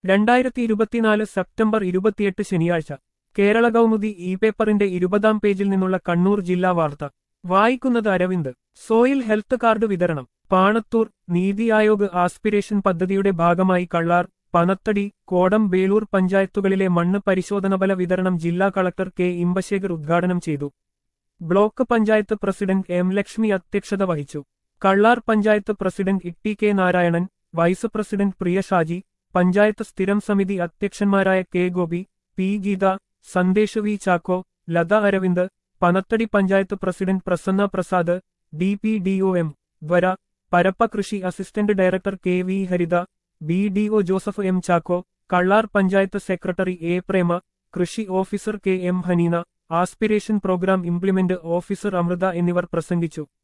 രണ്ടായിരത്തി ഇരുപത്തിനാല് സെപ്റ്റംബർ ഇരുപത്തിയെട്ട് ശനിയാഴ്ച കേരള കൗമുദി ഇ പേപ്പറിന്റെ ഇരുപതാം പേജിൽ നിന്നുള്ള കണ്ണൂർ ജില്ലാ വാർത്ത വായിക്കുന്നത് അരവിന്ദ് സോയിൽ ഹെൽത്ത് കാർഡ് വിതരണം പാണത്തൂർ നീതി ആയോഗ് ആസ്പിരേഷൻ പദ്ധതിയുടെ ഭാഗമായി കള്ളാർ പനത്തടി കോടം വേളൂർ പഞ്ചായത്തുകളിലെ മണ്ണ് പരിശോധനഫല വിതരണം ജില്ലാ കളക്ടർ കെ ഇമ്പശേഖർ ഉദ്ഘാടനം ചെയ്തു block panchayat president M Lakshmi അധ്യക്ഷത വഹിച്ചു Kallar panchayat president Itty K Narayanan vice president Priya Shaji panchayat സ്ഥിരം സമിതി അധ്യക്ഷന്മാരായ K Gopi P Geetha Sandesh V Chacko Latha Aravind Panathady panchayat president Prasanna Prasad D P D O M Dwara Parappa കൃഷി assistant director K V Haritha B D O Joseph M Chacko Kallar panchayat secretary A Prema കൃഷി officer K M Haneena aspiration programme implement officer Amritha എന്നിവർ പ്രസംഗിച്ചു